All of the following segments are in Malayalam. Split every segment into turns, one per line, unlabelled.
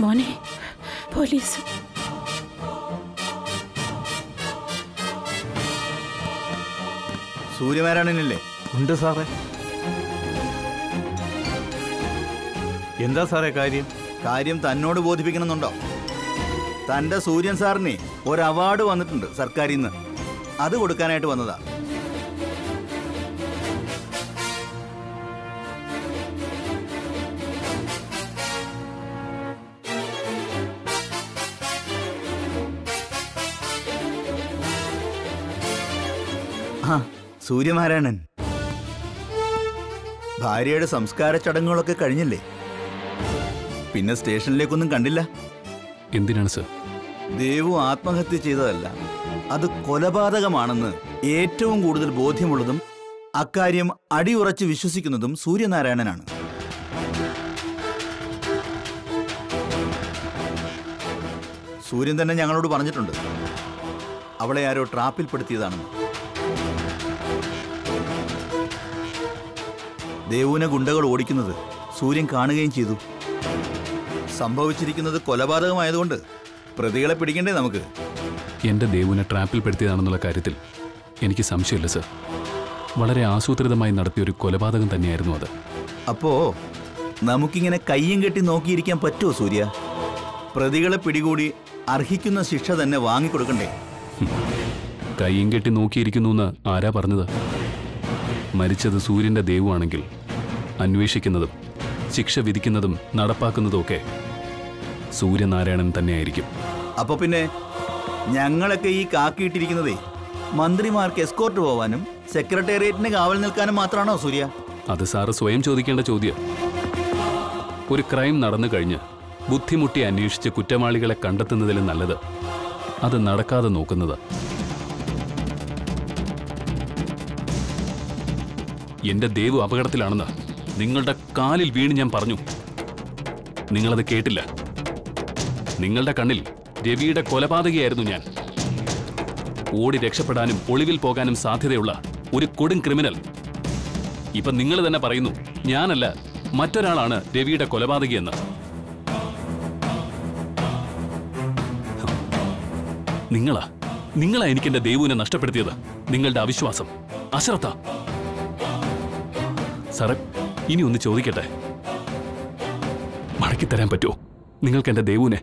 മോനെ പോലീസ്
സൂര്യനാരായണനല്ലേ
ഉണ്ട് സാറേ എന്താ സാറേ കാര്യം
കാര്യം തന്നോട് ബോധിപ്പിക്കണമെന്നുണ്ടോ തന്റെ സൂര്യൻ സാറിന് ഒരു അവാർഡ് വന്നിട്ടുണ്ട് സർക്കാരിൽ നിന്ന് അത് കൊടുക്കാനായിട്ട് വന്നതാ ആ സൂര്യനാരായണൻ ഭാര്യയുടെ സംസ്കാര ചടങ്ങുകളൊക്കെ കഴിഞ്ഞില്ലേ പിന്നെ സ്റ്റേഷനിലേക്കൊന്നും കണ്ടില്ല
എന്തിനാണ് സർ
ദേവു ആത്മഹത്യ ചെയ്തതല്ല അത് കൊലപാതകമാണെന്ന് ഏറ്റവും കൂടുതൽ ബോധ്യമുള്ളതും അക്കാര്യം അടിയുറച്ച് വിശ്വസിക്കുന്നതും സൂര്യനാരായണനാണ് സൂര്യൻ തന്നെ ഞങ്ങളോട് പറഞ്ഞിട്ടുണ്ട് അവളെ ആരോ ട്രാപ്പിൽപ്പെടുത്തിയതാണെന്ന് ദേവുവിനെ ഗുണ്ടകൾ ഓടിക്കുന്നത് സൂര്യൻ കാണുകയും ചെയ്തു സംഭവിച്ചിരിക്കുന്നത് കൊലപാതകമായതുകൊണ്ട് പ്രതികളെ പിടിക്കണ്ടേ നമുക്ക്
എൻ്റെ ദേവുവിനെ ട്രാപ്പിൽ പെടുത്തിയതാണെന്നുള്ള കാര്യത്തിൽ എനിക്ക് സംശയമില്ല സർ വളരെ ആസൂത്രിതമായി നടത്തിയ ഒരു കൊലപാതകം തന്നെയായിരുന്നു അത്
അപ്പോ നമുക്കിങ്ങനെ കയ്യും കെട്ടി നോക്കിയിരിക്കാൻ പറ്റുമോ സൂര്യ പ്രതികളെ പിടികൂടി അർഹിക്കുന്ന ശിക്ഷ തന്നെ വാങ്ങിക്കൊടുക്കണ്ടേ
കയ്യും കെട്ടി നോക്കിയിരിക്കുന്നു എന്ന് ആരാ പറഞ്ഞത് മരിച്ചത് സൂര്യന്റെ ദേവുവാണെങ്കിൽ അന്വേഷിക്കുന്നതും ശിക്ഷ വിധിക്കുന്നതും നടപ്പാക്കുന്നതും ഒക്കെ സൂര്യനാരായണൻ തന്നെയായിരിക്കും
അപ്പൊ പിന്നെ ഞങ്ങളൊക്കെ ഈ കാക്കിയിട്ടിരിക്കുന്നതേ മന്ത്രിമാർക്ക് എസ്കോർട്ട് പോവാനും സെക്രട്ടേറിയറ്റിന് കാവൽ നിൽക്കാനും മാത്രമാണോ സൂര്യ
അത് സാറ് സ്വയം ചോദിക്കേണ്ട ചോദ്യം ഒരു ക്രൈം നടന്നു കഴിഞ്ഞ് ബുദ്ധിമുട്ടി അന്വേഷിച്ച് കുറ്റവാളികളെ കണ്ടെത്തുന്നതിലും നല്ലത് അത് നടക്കാതെ നോക്കുന്നത് എന്റെ ദേവു അപകടത്തിലാണെന്ന് നിങ്ങളുടെ കാലിൽ വീണ് ഞാൻ പറഞ്ഞു നിങ്ങളത് കേട്ടില്ല നിങ്ങളുടെ കണ്ണിൽ രവിയുടെ കൊലപാതകയായിരുന്നു ഞാൻ ഓടി രക്ഷപ്പെടാനും ഒളിവിൽ പോകാനും സാധ്യതയുള്ള ഒരു കൊടും ക്രിമിനൽ ഇപ്പൊ നിങ്ങൾ തന്നെ പറയുന്നു ഞാനല്ല മറ്റൊരാളാണ് രവിയുടെ കൊലപാതകിയെന്ന് നിങ്ങളാ നിങ്ങളാ എനിക്ക് എന്റെ ദേവുവിനെ നഷ്ടപ്പെടുത്തിയത് നിങ്ങളുടെ അവിശ്വാസം അശ്രദ്ധ സാറേ ഇനി ഒന്ന് ചോദിക്കട്ടെ മടക്കി തരാൻ പറ്റുമോ നിങ്ങൾക്ക് എന്റെ ദേവുവിനെ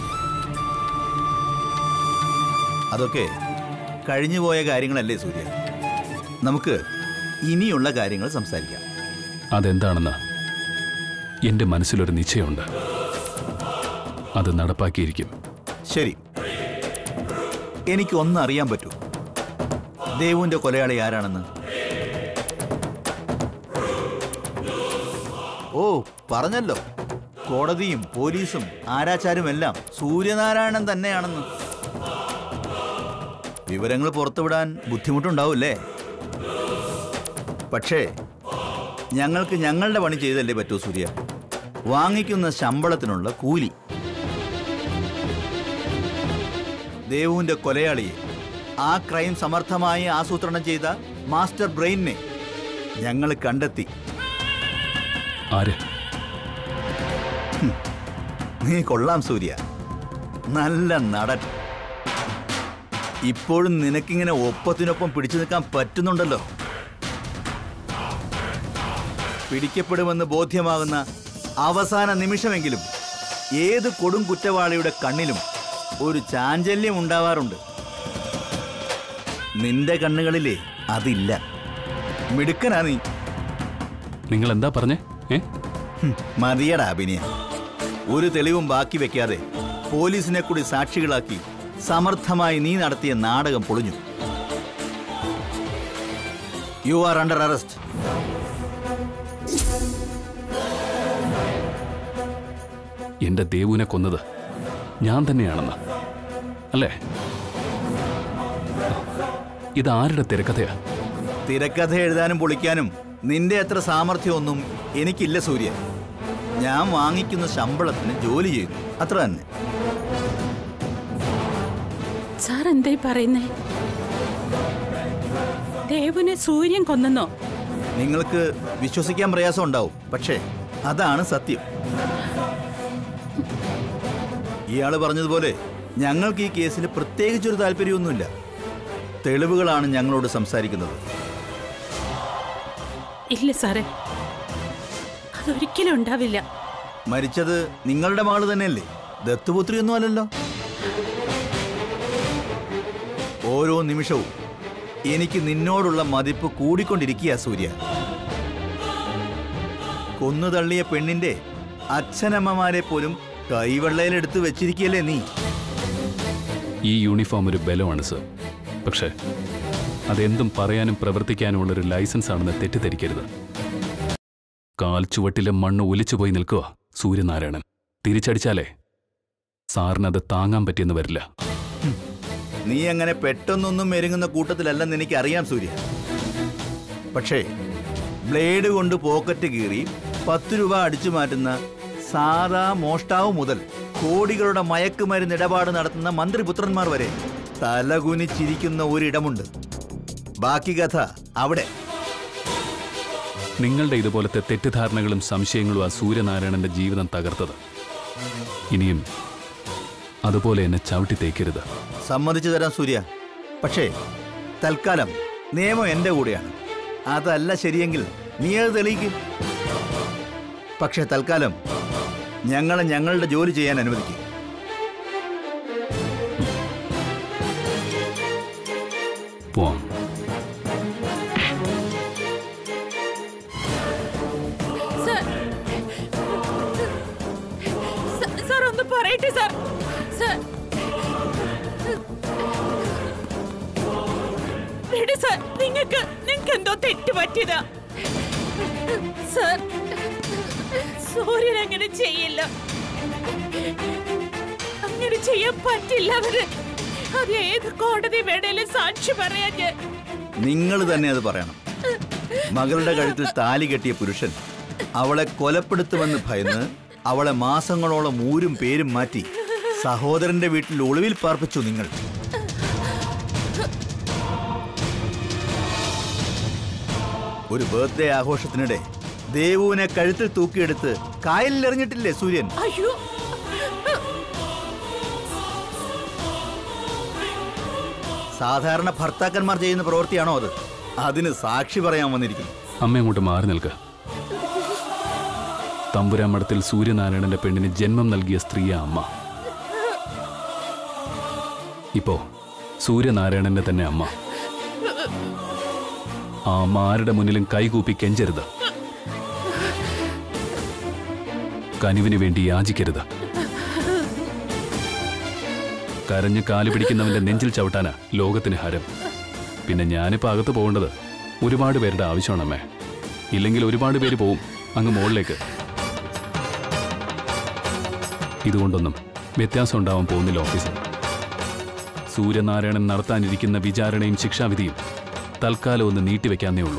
അതൊക്കെ കഴിഞ്ഞുപോയ കാര്യങ്ങളല്ലേ സൂര്യ നമുക്ക് ഇനിയുള്ള കാര്യങ്ങൾ സംസാരിക്കാം
അതെന്താണെന്ന് എന്റെ മനസ്സിലൊരു നിശ്ചയമുണ്ട് അത് നടപ്പാക്കിയിരിക്കും
ശരി എനിക്ക് ഒന്ന് അറിയാൻ പറ്റൂ ദേവുവിന്റെ കൊലയാളി ആരാണെന്ന് ഓ പറഞ്ഞല്ലോ കോടതിയും പോലീസും ആരാച്ചാരും എല്ലാം സൂര്യനാരായണൻ തന്നെയാണെന്ന് വിവരങ്ങൾ പുറത്തുവിടാൻ ബുദ്ധിമുട്ടുണ്ടാവില്ലേ പക്ഷേ ഞങ്ങൾക്ക് ഞങ്ങളുടെ പണി ചെയ്തല്ലേ പറ്റൂ സൂര്യ വാങ്ങിക്കുന്ന ശമ്പളത്തിനുള്ള കൂലി ദേവുവിന്റെ കൊലയാളിയെ ആ ക്രൈം സമർത്ഥമായി ആസൂത്രണം ചെയ്ത മാസ്റ്റർ ബ്രെയിനെ ഞങ്ങൾ കണ്ടെത്തി
ആര്
നീ കൊള്ളാം സൂര്യ നല്ല നടൻ ഇപ്പോഴും നിനക്കിങ്ങനെ ഒപ്പത്തിനൊപ്പം പിടിച്ചു നിൽക്കാൻ പറ്റുന്നുണ്ടല്ലോ പിടിക്കപ്പെടുമെന്ന് ബോധ്യമാകുന്ന അവസാന നിമിഷമെങ്കിലും ഏത് കൊടും കുറ്റവാളിയുടെ കണ്ണിലും ഒരു ചാഞ്ചല്യം ഉണ്ടാവാറുണ്ട് നിന്റെ കണ്ണുകളിലേ അതില്ല മിടുക്കനാ നീ
നിങ്ങൾ എന്താ പറഞ്ഞേ ഏ
ഹും, മതിയടാ അഭിനയം ഒരു തെളിവും ബാക്കി വെക്കാതെ പോലീസിനെ കൂടി സാക്ഷികളാക്കി സമർത്ഥമായി നീ നടത്തിയ നാടകം പൊളിഞ്ഞു യു ആർ അണ്ടർ അറസ്റ്റ്
എന്റെ ദേവുവിനെ കൊന്നത് ഞാൻ തന്നെയാണെന്ന് അല്ലേ ഇത് ആരുടെ തിരക്കഥയാ
തിരക്കഥ എഴുതാനും പൊളിക്കാനും നിന്റെ അത്ര സാമർഥ്യമൊന്നും എനിക്കില്ല സൂര്യ ഞാൻ വാങ്ങിക്കുന്ന ശമ്പളത്തിന് ജോലി ചെയ്തു അത്ര തന്നെ
സാർ എന്തേ പറയുന്നേ ദേവുനെ സൂര്യൻ കൊന്നെന്നോ
നിങ്ങൾക്ക് വിശ്വസിക്കാൻ പ്രയാസം ഉണ്ടാവും പക്ഷേ അതാണ് സത്യം ഇയാള് പറഞ്ഞതുപോലെ ഞങ്ങൾക്ക് ഈ കേസിൽ പ്രത്യേകിച്ചൊരു താല്പര്യമൊന്നുമില്ല തെളിവുകളാണ് ഞങ്ങളോട് സംസാരിക്കുന്നത്
ഇല്ല സാറേ അതൊരിക്കലും ഉണ്ടാവില്ല
മരിച്ചത് നിങ്ങളുടെ മകള് തന്നെയല്ലേ ദത്തുപുത്രിയൊന്നും അല്ലല്ലോ ഓരോ നിമിഷവും എനിക്ക് നിന്നോടുള്ള മതിപ്പ് കൂടിക്കൊണ്ടിരിക്കുക സൂര്യ കൊന്നു തള്ളിയ പെണ്ണിന്റെ അച്ഛനമ്മമാരെ പോലും കൈവെള്ളയിലെടുത്ത് വെച്ചിരിക്കുകയല്ലേ നീ
ഈ യൂണിഫോം ഒരു ബലമാണ് സർ പക്ഷേ അതെന്തും പറയാനും പ്രവർത്തിക്കാനുമുള്ള ഒരു ലൈസൻസ് ആണെന്ന് തെറ്റിദ്ധരിക്കരുത് കാൽ ചുവട്ടിലെ മണ്ണ് ഒലിച്ചുപോയി നിൽക്കുക സൂര്യനാരായണൻ തിരിച്ചടിച്ചാലേ സാറിനത് താങ്ങാൻ പറ്റിയെന്ന് വരില്ല
നീ അങ്ങനെ പെട്ടെന്നൊന്നും മെരുങ്ങുന്ന കൂട്ടത്തിലല്ലെന്ന് എനിക്കറിയാം സൂര്യ പക്ഷേ ബ്ലേഡ് കൊണ്ട് പോക്കറ്റ് കീറി പത്ത് രൂപ അടിച്ചു മാറ്റുന്ന സാധാ മോഷ്ടാവ് മുതൽ കോടികളുടെ മയക്കുമരുന്ന് ഇടപാട് നടത്തുന്ന മന്ത്രിപുത്രന്മാർ വരെ തലകുനിച്ചിരിക്കുന്ന ഒരിടമുണ്ട് ബാക്കി കഥ അവിടെ
നിങ്ങളുടെ ഇതുപോലത്തെ തെറ്റിദ്ധാരണകളും സംശയങ്ങളും ആ സൂര്യനാരായണന്റെ ജീവിതം തകർത്തത് ഇനിയും അതുപോലെ എന്നെ ചവിട്ടി തേക്കരുത്
സമ്മതിച്ചു തരാം സൂര്യ പക്ഷേ തൽക്കാലം നിയമം എന്റെ കൂടെയാണ് അതല്ല ശരിയെങ്കിൽ നീ അത് തെളിയിക്കും പക്ഷേ തൽക്കാലം ഞങ്ങളെ ഞങ്ങളുടെ ജോലി ചെയ്യാൻ അനുവദിക്കും
പോവാം
സാർ സ- സാർ ഒന്ന് പറയട്ടെ സാർ സാർ എടി സാർ നിങ്ങൾക്ക് നിങ്ങൾക്ക് എന്തോ തെറ്റ് പറ്റിയതാ സാർ സൂര്യൻ അങ്ങനെ ചെയ്യില്ല അങ്ങനെ ചെയ്യാൻ പറ്റില്ല അവര് അത് ഏത് കോടതി വേണേലും സാക്ഷി പറയാൻ ഞാൻ
നിങ്ങൾ തന്നെ അത് പറയണം മകളുടെ കഴുത്തിൽ താലി കെട്ടിയ പുരുഷൻ അവളെ കൊലപ്പെടുത്തുമെന്ന് ഭയന്ന് അവളെ മാസങ്ങളോളം ഊരും പേരും മാറ്റി സഹോദരന്റെ വീട്ടിൽ ഒളിവിൽ പാർപ്പിച്ചു നിങ്ങൾ ഒരു ബർത്ത്ഡേ ആഘോഷത്തിനിടെ ദേവുവിനെ കഴുത്തിൽ തൂക്കിയെടുത്ത് കായലിൽ എറിഞ്ഞിട്ടില്ലേ സൂര്യൻ
അയ്യോ
സാധാരണ ഭർത്താക്കന്മാർ ചെയ്യുന്ന പ്രവൃത്തിയാണോ അത് അതിന് സാക്ഷി പറയാൻ വന്നിരിക്കുന്നു
അമ്മ അങ്ങോട്ട് മാറി നിൽക്ക് തമ്പുരാമഠത്തിൽ സൂര്യനാരായണന്റെ പെണ്ണിന് ജന്മം നൽകിയ സ്ത്രീയാ അമ്മ ഇപ്പോ സൂര്യനാരായണന്റെ തന്നെ അമ്മ ആ അമ്മ ആരുടെ മുന്നിലും കൈകൂപ്പി കെഞ്ചരുത് കനിവിന് വേണ്ടി യാചിക്കരുത് കരഞ്ഞ് കാല് പിടിക്കുന്നവന്റെ നെഞ്ചിൽ ചവിട്ടാനാ ലോകത്തിന് ഹരം പിന്നെ ഞാനിപ്പോ അകത്ത് പോകേണ്ടത് ഒരുപാട് പേരുടെ ആവശ്യമാണമ്മേ ഇല്ലെങ്കിൽ ഒരുപാട് പേര് പോവും അങ്ങ് മുകളിലേക്ക് ഇതുകൊണ്ടൊന്നും വ്യത്യാസം ഉണ്ടാവാൻ പോകുന്നില്ല ഓഫീസർ സൂര്യനാരായണൻ നടത്താനിരിക്കുന്ന വിചാരണയും ശിക്ഷാവിധിയും തൽക്കാലം ഒന്ന് നീട്ടിവെക്കാന്നേ ഉള്ളൂ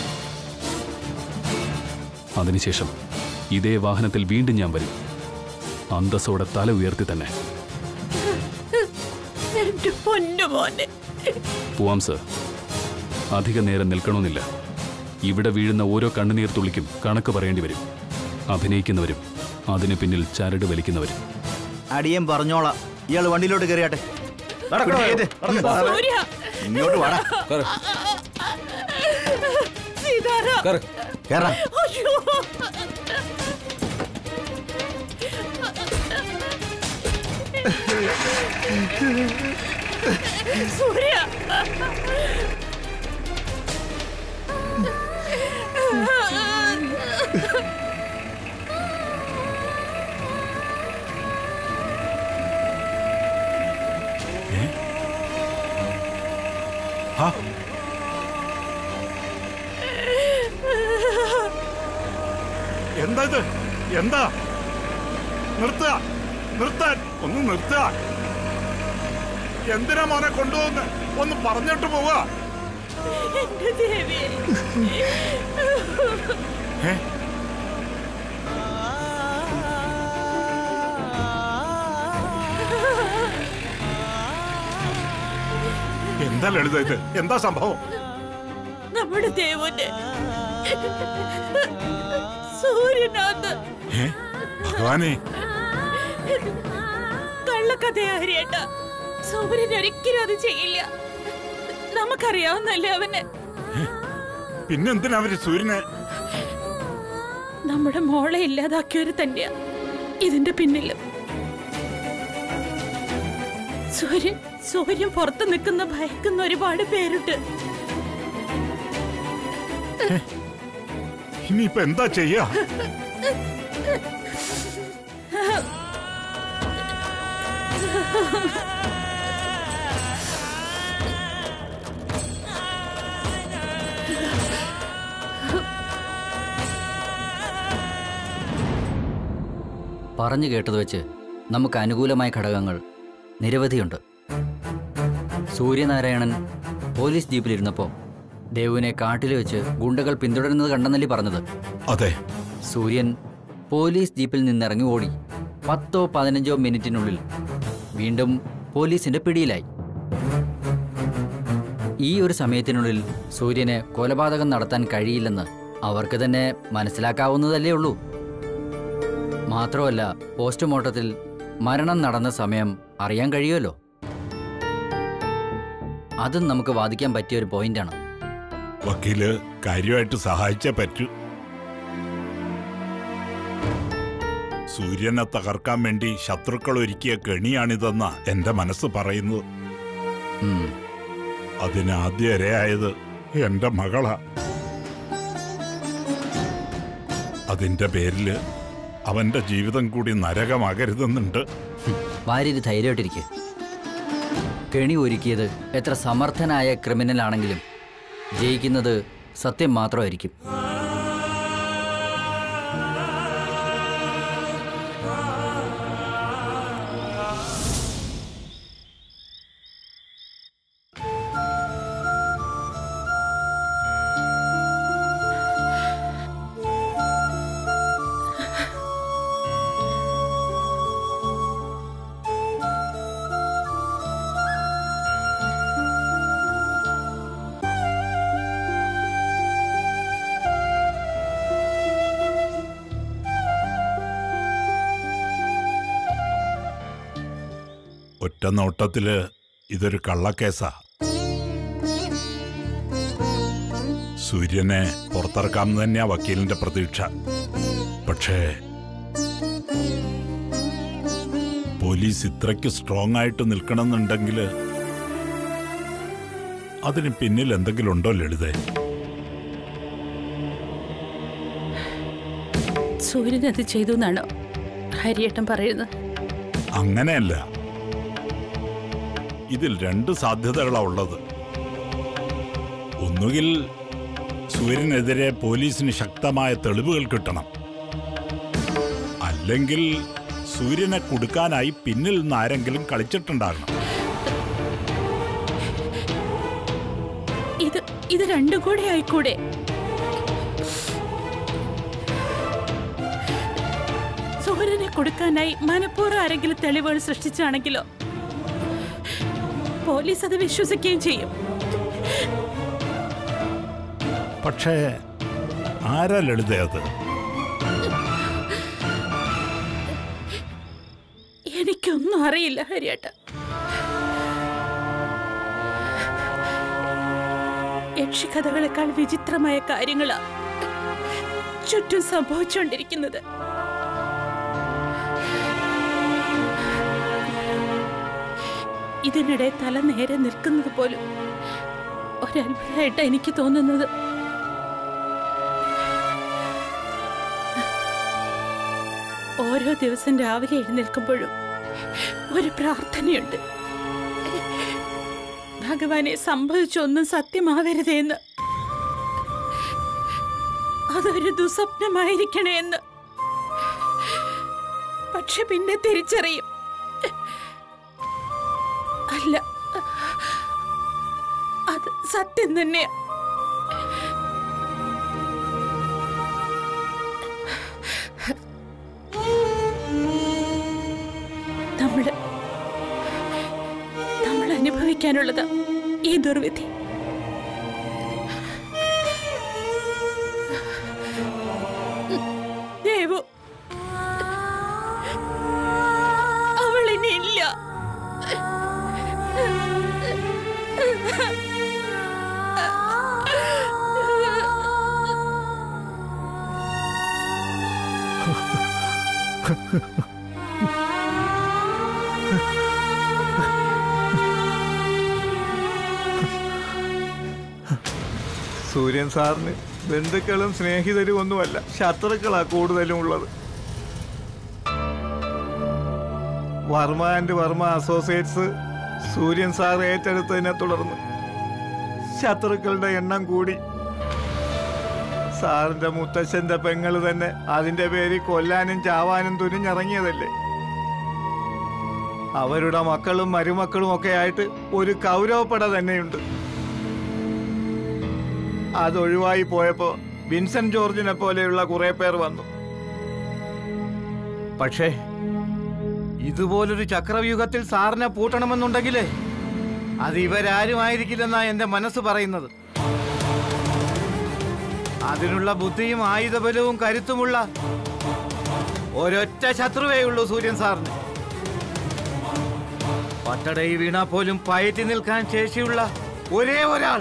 അതിനുശേഷം ഇതേ വാഹനത്തിൽ വീണ്ടും ഞാൻ വരും അന്തസ്സോടെ തല ഉയർത്തി തന്നെ
എന്റെ പൊന്നു മോനെ
പോവാം സർ അധിക നേരം നിൽക്കണമെന്നില്ല ഇവിടെ വീഴുന്ന ഓരോ കണ്ണുനീർ തുള്ളിക്കും കണക്ക് പറയേണ്ടി വരും അഭിനയിക്കുന്നവരും അതിന് പിന്നിൽ ചരട് വലിക്കുന്നവരും
അടിയൻ പറഞ്ഞോളാം ഇയാൾ വണ്ടിയിലോട്ട് കയറിയാട്ടെ പിടിക്കേത്.
സൂര്യ
ഇങ്ങോട്ട് വാടാ
സീതാറാം
കേറാ
അയ്യോ സൂര്യ
എന്താ ഇത് എന്താ നിർത്തുക നിർത്താൻ ഒന്ന് നിർത്തുക എന്തിനാ മോനെ കൊണ്ടുപോകുന്ന ഒന്ന് പറഞ്ഞിട്ട് പോവുക
എന്റെ ദേവി
ഏ? എന്താ ലളിത ഇത് എന്താ സംഭവം
നമ്മുടെ ദേവന് സൂര്യനാഥ്
ഏ? ഭഗവാനെ
കള്ളക്കഥയാ ഹരിയേട്ട സൂര്യൻ ഒരിക്കലും അത് ചെയ്യില്ല നമുക്കറിയാവുന്നല്ലേ അവന്
പിന്നെന്തിനാ അവര് സൂര്യനെ
നമ്മുടെ മോളെ ഇല്ലാതാക്കിയവര് തന്നെയാ ഇതിന്റെ പിന്നില് സൂര്യൻ സൂര്യൻ പുറത്ത് നിൽക്കുന്ന ഭയക്കുന്ന ഒരുപാട് പേരുണ്ട്
ഇനിയിപ്പൊ എന്താ ചെയ്യാ
പറഞ്ഞു കേട്ടത് വെച്ച് നമുക്ക് അനുകൂലമായ ഘടകങ്ങൾ നിരവധിയുണ്ട് സൂര്യനാരായണൻ പോലീസ് ജീപ്പിലിരുന്നപ്പോൾ ദേവുവിനെ കാട്ടിൽ വെച്ച് ഗുണ്ടകൾ പിന്തുടരുന്നത് കണ്ടെന്നല്ലേ പറഞ്ഞത്
അതെ
സൂര്യൻ പോലീസ് ജീപ്പിൽ നിന്നിറങ്ങി ഓടി പത്തോ പതിനഞ്ചോ മിനിറ്റിനുള്ളിൽ വീണ്ടും പോലീസിന്റെ പിടിയിലായി ഈ ഒരു സമയത്തിനുള്ളിൽ സൂര്യന് കൊലപാതകം നടത്താൻ കഴിയില്ലെന്ന് അവർക്ക് തന്നെ മനസ്സിലാക്കാവുന്നതല്ലേ ഉള്ളൂ മാത്രമല്ല പോസ്റ്റ്മോർട്ടത്തിൽ മരണം നടന്ന സമയം അറിയാൻ കഴിയുമല്ലോ അതും നമുക്ക് വാദിക്കാൻ പറ്റിയ ഒരു പോയിന്റാണ്
വക്കീല് കാര്യമായിട്ട് സഹായിച്ചേ പറ്റൂ സൂര്യനെ തകർക്കാൻ വേണ്ടി ശത്രുക്കൾ ഒരുക്കിയ കെണിയാണിതെന്ന എന്റെ മനസ്സ് പറയുന്നത്
ഉം.
അതിന് ആദ്യ ഇരയായത് എന്റെ മകളാ അതിന്റെ പേരില് അവന്റെ ജീവിതം കൂടി നരകമാകരുതെന്നുണ്ട്
വാര്യര് ധൈര്യമായിട്ടിരിക്കെ കെണി ഒരുക്കിയത് എത്ര സമർത്ഥനായ ക്രിമിനൽ ആണെങ്കിലും ജയിക്കുന്നത് സത്യം മാത്രമായിരിക്കും
ഒറ്റ നോട്ടത്തില് ഇതൊരു കള്ളക്കേസാ സൂര്യനെ പുറത്തിറക്കാമെന്ന് തന്നെയാ വക്കീലിന്റെ പ്രതീക്ഷ പക്ഷേ പോലീസ് ഇത്രയ്ക്ക് സ്ട്രോങ് ആയിട്ട് നിൽക്കണമെന്നുണ്ടെങ്കിൽ അതിന് പിന്നിൽ എന്തെങ്കിലും ഉണ്ടോ ലളിതേ
സൂര്യൻ അത് ചെയ്തു എന്നാണോ ഹരിയേട്ടൻ പറയുന്നത്
അങ്ങനെയല്ല ഇതിൽ രണ്ട് സാധ്യതകളാ ഉള്ളത് ഒന്നുകിൽ സൂര്യനെതിരെ പോലീസിന് ശക്തമായ തെളിവുകൾ കിട്ടണം അല്ലെങ്കിൽ സൂര്യനെ കൊടുക്കാനായി പിന്നിൽ നിന്ന് ആരെങ്കിലും കളിച്ചിട്ടുണ്ടാകണം
ഇത് ഇത് രണ്ടും കൂടെ ആയിക്കൂടെ സൂര്യനെ കൊടുക്കാനായി മനഃപൂർവ്വം ആരെങ്കിലും തെളിവുകൾ സൃഷ്ടിച്ചാണെങ്കിലോ പോലീസ് അത് വിശ്വസിക്കുകയും ചെയ്യും
പക്ഷേ ആരാ ലളിത അത്
എനിക്കൊന്നും അറിയില്ല ഹരിയേട്ട യക്ഷിക്കഥകളെക്കാൾ വിചിത്രമായ കാര്യങ്ങളാ ചുറ്റും സംഭവിച്ചുകൊണ്ടിരിക്കുന്നത് ഇതിനിടെ തല നേരെ നിൽക്കുന്നത് പോലും ഒരത്ഭുതമായിട്ടാ എനിക്ക് തോന്നുന്നത് ഓരോ ദിവസം രാവിലെ എഴുന്നേൽക്കുമ്പോഴും ഒരു പ്രാർത്ഥനയുണ്ട് ഭഗവാനെ സംഭവിച്ചൊന്നും സത്യമാവരുതേ എന്ന് അതൊരു ദുസ്വപ്നമായിരിക്കണേ എന്ന് പക്ഷെ പിന്നെ തിരിച്ചറിയും അല്ല അത് സത്യം തന്നെയാ നമ്മള് നമ്മൾ അനുഭവിക്കാനുള്ളത് ഈ ദുർവിധി ദേവു അവൾ ഇനിയില്ല
സൂര്യൻ സാറിന് ബന്ധുക്കളും സ്നേഹിതരും ഒന്നുമല്ല ശത്രുക്കളാ കൂടുതലും ഉള്ളത് Varma and Varma associates Suryan sir ഏറ്റെടുത്തതിനെ തുടർന്ന് ശത്രുക്കളുടെ എണ്ണം കൂടി സാറിന്റെ മുത്തച്ഛന്റെ പെങ്ങള് തന്നെ അതിന്റെ പേരിൽ കൊല്ലാനും ചാവാനും തുനിഞ്ഞിറങ്ങിയതല്ലേ അവരുടെ മക്കളും മരുമക്കളും ഒക്കെ ആയിട്ട് ഒരു കൗരവപ്പട തന്നെയുണ്ട് അതൊഴിവായി പോയപ്പോ വിൻസെന്റ് ജോർജിനെ പോലെയുള്ള കുറെ പേർ വന്നു പക്ഷേ ഇതുപോലൊരു ചക്രവ്യൂഹത്തിൽ സാറിനെ പൂട്ടണമെന്നുണ്ടെങ്കിലേ അത് ഇവരാരും ആയിരിക്കില്ലെന്നാ എന്റെ മനസ്സ് പറയുന്നത് അതിനുള്ള ബുദ്ധിയും ആയുധബലവും കരുത്തുമുള്ള ഒരൊറ്റ ശത്രുവേ ഉള്ളൂ സൂര്യൻ സാറിന് പട്ടടയിൽ വീണാ പോലും പയറ്റി നിൽക്കാൻ ശേഷിയുള്ള ഒരേ ഒരാൾ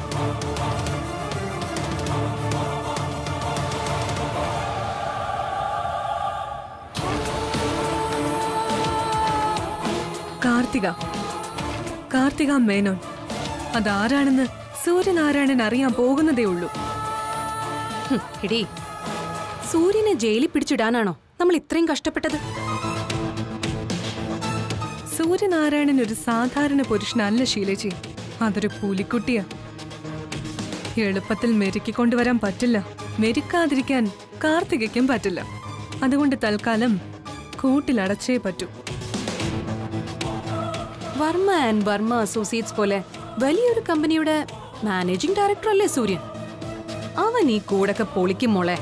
കാർത്തിക കാർത്തിക മേനോൻ അതാരാണെന്ന് സൂര്യനാരായണൻ അറിയാൻ പോകുന്നതേ ഉള്ളൂ
ഹും, എടീ സൂര്യനെ ജയിലിൽ പിടിച്ചിടാനാണോ നമ്മൾ ഇത്രയും കഷ്ടപ്പെട്ടത്
സൂര്യനാരായണൻ ഒരു സാധാരണ പുരുഷനല്ല ശീലേച്ചി അതൊരു പുലിക്കുട്ടിയാ എളുപ്പത്തിൽ മെരുക്കിക്കൊണ്ടുവരാൻ പറ്റില്ല മെരുക്കാതിരിക്കാൻ കാർത്തികയ്ക്കും പറ്റില്ല അതുകൊണ്ട് തൽക്കാലം കൂട്ടിലടച്ചേ പറ്റൂ
വർമ്മ ആൻഡ് വർമ്മ അസോസിയേറ്റ്സ് പോലെ വലിയൊരു കമ്പനിയുടെ മാനേജിംഗ് ഡയറക്ടർ അല്ലേ സൂര്യൻ അവൻ ഈ കൂടൊക്കെ പൊളിക്കും മോളെ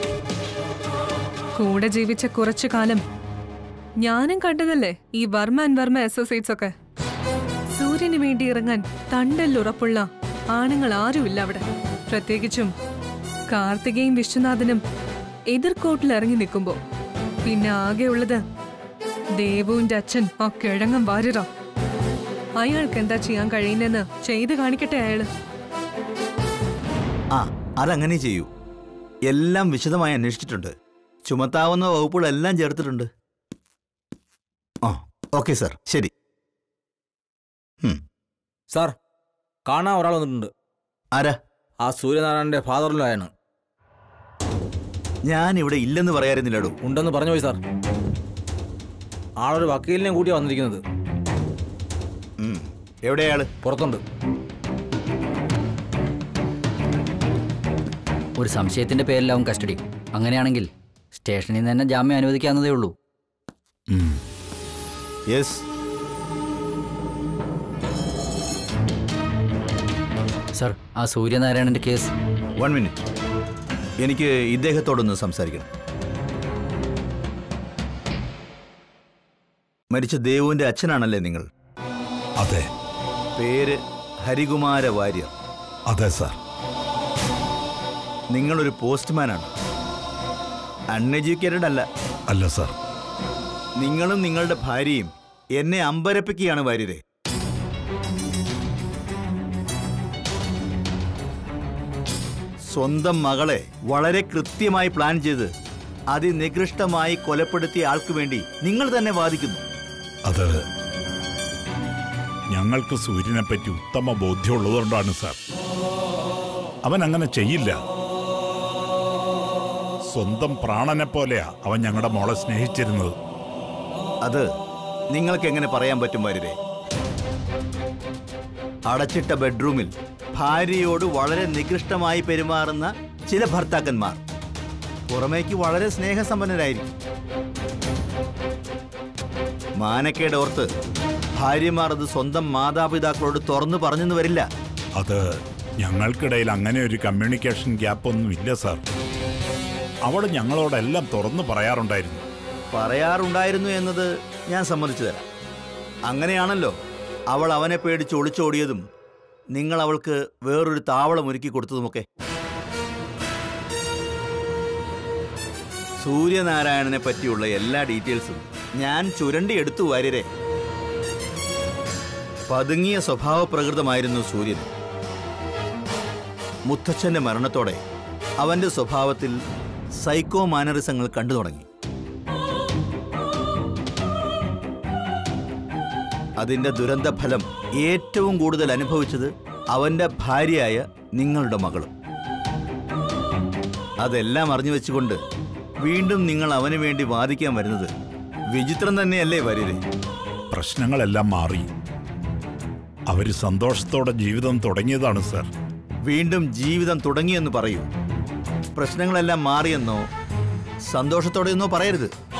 കൂടെ ജീവിച്ച കുറച്ചു കാലം ഞാനും കണ്ടതല്ലേ ഈ വർമ്മ ആൻഡ് വർമ്മ അസോസിയേറ്റ്സ് ഒക്കെ സൂര്യന് വേണ്ടി ഇറങ്ങാൻ തണ്ടല്ലുറപ്പുള്ള ആണുങ്ങൾ ആരുമില്ല അവിടെ പ്രത്യേകിച്ചും കാർത്തികയും വിശ്വനാഥനും എതിർക്കോട്ടിൽ ഇറങ്ങി നിൽക്കുമ്പോ പിന്നെ ആകെയുള്ളത് ദേവുവിന്റെ അച്ഛൻ ആ കിഴങ്ങൻ വാര്യറ അയാൾക്ക് എന്താ ചെയ്യാൻ കഴിയുന്നെന്ന് ചെയ്ത് കാണിക്കട്ടെ അയാള്
ആ അതങ്ങനെ ചെയ്യൂ എല്ലാം വിശദമായി അന്വേഷിച്ചിട്ടുണ്ട് ചുമത്താവുന്ന വകുപ്പുകളെല്ലാം ചേർത്തിട്ടുണ്ട് ആ ഓക്കെ സാർ ശരി ഉം,
സാർ കാണാൻ ഒരാൾ വന്നിട്ടുണ്ട്
ആരാ
ആ സൂര്യനാരായണന്റെ ഫാദറിലാണ്
ഞാൻ ഇവിടെ ഇല്ലെന്ന് പറയാറുന്നില്ലടോ
ഉണ്ടെന്ന് പറഞ്ഞു പോയി സാർ ആളൊരു വക്കീലിനെ കൂട്ടിയാണ് വന്നിരിക്കുന്നത്
ഉം, എവിടെയാള്
പുറത്തുണ്ട്
ഒരു സംശയത്തിന്റെ പേരിലാവും കസ്റ്റഡി അങ്ങനെയാണെങ്കിൽ സ്റ്റേഷനിൽ നിന്ന് തന്നെ ജാമ്യം അനുവദിക്കാവുന്നതേ ഉള്ളൂ
യെസ്
സർ ആ സൂര്യനാരായണന്റെ കേസ്
വൺ മിനിറ്റ് എനിക്ക് ഇദ്ദേഹത്തോടൊന്ന് സംസാരിക്കണം മരിച്ച ദേവുവിന്റെ അച്ഛനാണല്ലേ നിങ്ങൾ
അതെ
പേര് ഹരികുമാര വാര്യർ
അതെ സാർ
നിങ്ങളൊരു പോസ്റ്റ്മാനാണ് അൺഎഡ്യൂക്കേറ്റഡ് അല്ല
അല്ല സാർ
നിങ്ങളും നിങ്ങളുടെ ഭാര്യയും എന്നെ അമ്പരപ്പിക്കുകയാണ് വാര്യരെ സ്വന്തം മകളെ വളരെ കൃത്യമായി പ്ലാൻ ചെയ്ത് അതിനികൃഷ്ടമായി കൊലപ്പെടുത്തിയ ആൾക്ക് വേണ്ടി നിങ്ങൾ തന്നെ വാദിക്കുന്നു
അത് ഞങ്ങൾക്ക് സൂര്യനെ പറ്റി ഉത്തമ ബോധ്യമുള്ളതുകൊണ്ടാണ് സാർ അവൻ അങ്ങനെ ചെയ്യില്ല സ്വന്തം പ്രാണനെ പോലെയാ അവൻ ഞങ്ങളുടെ മോളെ സ്നേഹിച്ചിരുന്നത്
അത് നിങ്ങൾക്ക് എങ്ങനെ പറയാൻ പറ്റും വാര്യരെ അടച്ചിട്ട ബെഡ്റൂമിൽ ഭാര്യയോട് വളരെ നികൃഷ്ടമായി പെരുമാറുന്ന ചില ഭർത്താക്കന്മാർ പുറമേക്ക് വളരെ സ്നേഹസമ്പന്നരായിരിക്കും മാനക്കേട് ഓർത്ത് ഭാര്യമാർ അത് സ്വന്തം മാതാപിതാക്കളോട് തുറന്നു പറഞ്ഞെന്ന് വരില്ല
അത് ഞങ്ങൾക്കിടയിൽ അങ്ങനെ ഒരു കമ്മ്യൂണിക്കേഷൻ ഗ്യാപ്പ് ഒന്നും ഇല്ല സാർ അവൾ ഞങ്ങളോടെല്ലാം തുറന്നു പറയാറുണ്ടായിരുന്നു
പറയാറുണ്ടായിരുന്നു എന്നത് ഞാൻ സമ്മതിച്ചു തരാം അങ്ങനെയാണല്ലോ അവൾ അവനെ പേടിച്ച് ഒളിച്ചോടിയതും നിങ്ങൾ അവൾക്ക് വേറൊരു താവളം ഒരുക്കി കൊടുത്തതുമൊക്കെ സൂര്യനാരായണനെ പറ്റിയുള്ള എല്ലാ ഡീറ്റെയിൽസും ഞാൻ ചുരണ്ടി എടുത്തു വാര്യരെ പതുങ്ങിയ സ്വഭാവ പ്രകൃതമായിരുന്നു സൂര്യൻ മുത്തച്ഛന്റെ മരണത്തോടെ അവന്റെ സ്വഭാവത്തിൽ സൈക്കോ മാനറിസങ്ങൾ കണ്ടു തുടങ്ങി അതിന്റെ ദുരന്ത ഫലം ഏറ്റവും കൂടുതൽ അനുഭവിച്ചത് അവന്റെ ഭാര്യയായ നിങ്ങളുടെ മകളും അതെല്ലാം അറിഞ്ഞു വെച്ചുകൊണ്ട് വീണ്ടും നിങ്ങൾ അവന് വേണ്ടി വാദിക്കാൻ വരുന്നത് വിചിത്രം തന്നെയല്ലേ വരിരെ
പ്രശ്നങ്ങളെല്ലാം മാറി അവര് സന്തോഷത്തോടെ ജീവിതം തുടങ്ങിയതാണ് സർ
വീണ്ടും ജീവിതം തുടങ്ങിയെന്ന് പറയൂ പ്രശ്നങ്ങളെല്ലാം മാറിയെന്നോ സന്തോഷത്തോടെയെന്നോ പറയരുത്